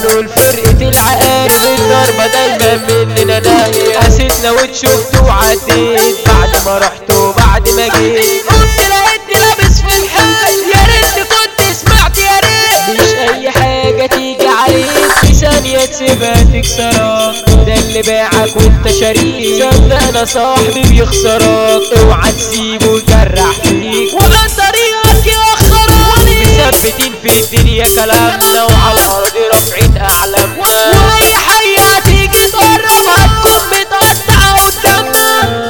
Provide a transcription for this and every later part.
نقول فرقة العقارب الضربة دايما مننا ناهية قاستنا واتشفت وعديت بعد ما رحت وبعد ما جيت كنت لقيتني لابس في الحال يا ريت كنت سمعت يا ريت مش اي حاجة تيجي عليك في ثانية تسيبها تكسرك ده اللي باعك وانت شريك صدقنا صاحبي بيخسرك اوعى تسيبه يجرح فيك وعن طريقك يأخروني مثبتين في الدنيا كلامنا وعلى الارض رافعين اعلامنا واي حاجة هتيجي تقرب هتكون متقطعة قدامنا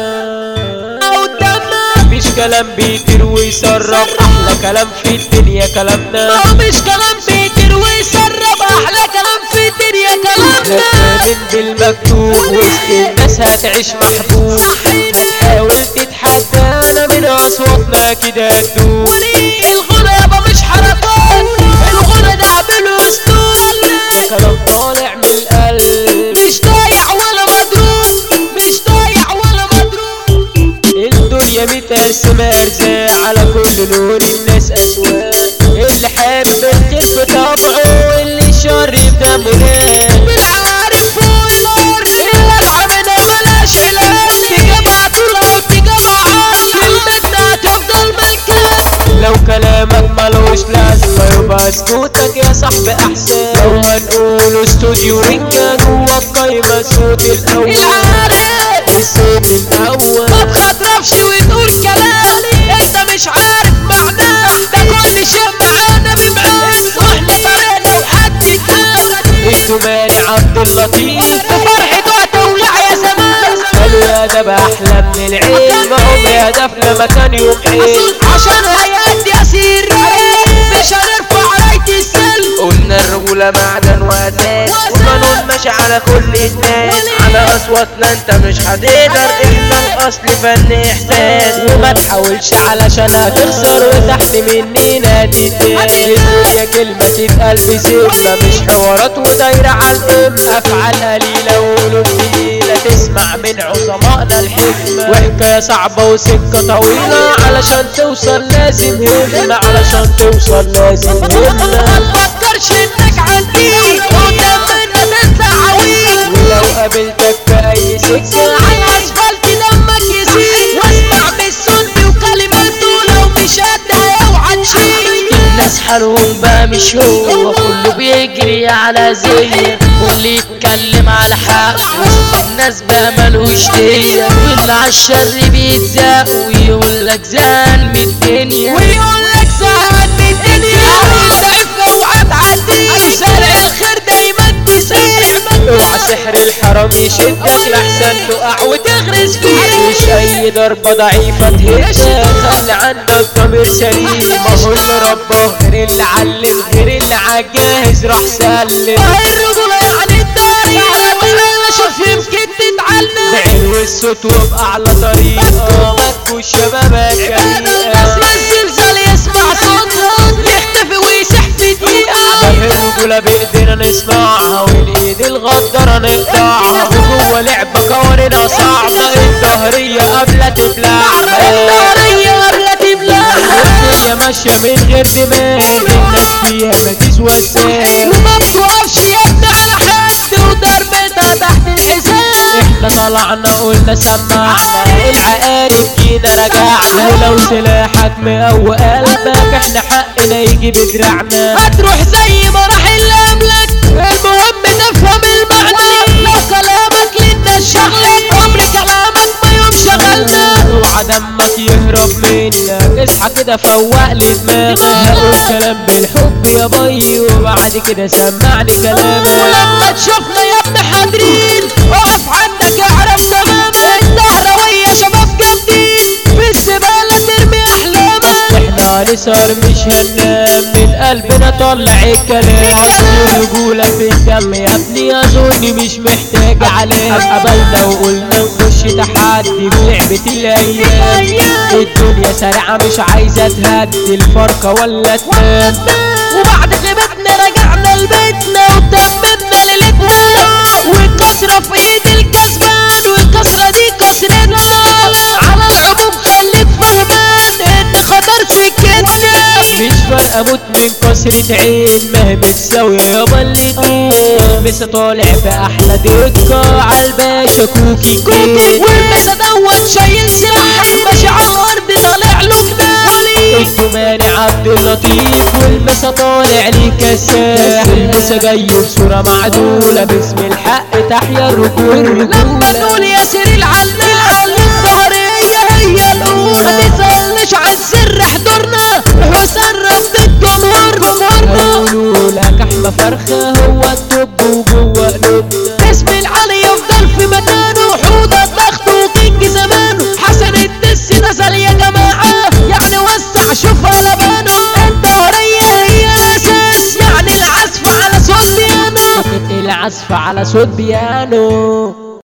قدامنا مفيش كلام بيطير ويسرب احلى كلام في الدنيا كلامنا ما مش كلام بيتر ويسرب احلى كلام في الدنيا كلامنا هتآمن بالمكتوب وسط الناس هتعيش محبوب هتحاول تتحدانا من اصواتنا كده تدوب الغنى يابا مش حركات الغنى ده بالاسطول ده كلام طالع من القلب مش ضايع ولا مضروب مش ضايع ولا مضروب الدنيا متقسمة أرزاق على كل لون الناس أسواق اللي حابب الخير في طبعه واللي شر في دمه ناس بالعارف فوق الارض الالعاب ده ملاش علاج تجمع طول او تجمع عاد كلمتنا هتفضل ملكات لو كلامك ملوش لازمة يبقى سكوتك يا صاحبي أحسن لو هنقول استوديو رنجة جوا القايمة صوت الأول العارف الصوت الأول ما تخطرفش وتقول كلام انت مش عارف معناه ده كل شيء معانا بمعاد واحنا طريقنا وحد يتقال التماري عبد اللطيف فرحة وتولع يا زمان قالوا يا ده بأحلى من العين ما عمري هدفنا ما كان يوم حين عشان هيأدي أسير مش هنرفع راية السلم قلنا الرجولة معدن وأساس وقانون ماشي على كل الناس على أصواتنا أنت مش هتقدر إحنا الأصل فن إحساس وما تحاولش علشان هتخسر وتحت مننا تداس الدنيا كلمة تتقال بسمة مش حوارات ودايرة على القمة أفعال قليلة وقلوب تقيلة تسمع من عظمائنا الحكمة وحكاية صعبة وسكة طويلة علشان توصل لازم همة علشان توصل لازم ما همة تفكرش انك عندي قدام منا تطلع عويل ولو قابلتك في أي سكة على الاسفلت دمك يسيل واسمع بالصوت وكلماته لو مش قدها اوعى تشيل الناس حالهم بقى مش هو كله بيجري على زي واللي يتكلم على حق وسط الناس بقى ملوش دية واللي عالشر بيتزاق ويقول لك زهقان من الدنيا ويقول لك زهقان من الدنيا ضعف اوعى تعدي شارع الخير دايما تسيع اوعى سحر الحرام يشدك لحسن تقع وتغرز فيه مش اي ضربة ضعيفة تهدك خلي عندك ضمير سليم ما هو اللي رباه غير اللي علم غير اللي عالجاهز راح سلم وهي الرجولة يعني الدار ولا شوف يمكن تتعلم بعين والصوت وبأعلى طريقة مكوا شبابك جريئة بس الزلزال يسمع صوتها يختفي ويسح في دقيقة ده الرجولة بإيدينا نسمعها والإيد الغدارة نقطعها وجوه لعبة قوانينها صعبة الظهرية قبل تبلعها الدارية قبل تبلعها الدنيا ماشية من غير دماغ الناس فيها ما تسوى وما بتوقفش يد على حد وضربتها تحت الحزام احنا طلعنا قلنا سمعنا العقارب جينا رجعنا ولو سلاحك مقوي قلبك احنا حقنا يجي بدراعنا هتروح زي ما راح اللي قبلك المهم تفهم المعنى لو كلامك للناس شغلك عمر كلامك ما يوم شغلنا اوعى دمك يهرب منك اصحى كده فوق لي دماغك هقول كلام بالحب يا بي وبعد كده سمعني كلامك ولما تشوفنا يا ابن حاضرين اقف عندك اعرف تماما الدهروية شباب جامدين في الزبالة ترمي احلامك احنا نسهر مش هننام من قلبنا طلع الكلام الرجولة في الدم يا ابني اظن مش محتاج علام قبلنا وقلنا نخش تحدي بلعبة الايام الدنيا سريعة مش عايزة تهدي الفرقة ولا تنام وبعد غيبتنا رجعنا لبيتنا وتممنا ليلتنا والكسرة في ايد الكسبان والكسرة دي كسرتنا على العموم خليك فهمان ان خطر سكتنا مش فارقة اموت من كسرة عين ما هي متساوية يابا الاتنين مسا طالع باحلى دقة عالباشا كوكي كوكي والمسا دوت شايل سلاح ماشي على الارض طالع له جناح الجماني عبد اللطيف والمسا طالع لي كساح المسا جاي بصورة معدولة باسم الحق تحيا الرجول لما نقول ياسر العلال الظهرية هي الأولى ما تسألنش عن سر حضورنا حسين رفض الجمهور جمهورنا قولوا لك احلى فرخة هو التوب وجوه قلوبنا اسم العلي يفضل في مكانه حوضة ضغط وكينج زمانه حسن الدس نزل يا جماعة يعني وسع شوف لبانه الظهرية هي الأساس يعني العزف على صوت بيانو العزف على صوت بيانو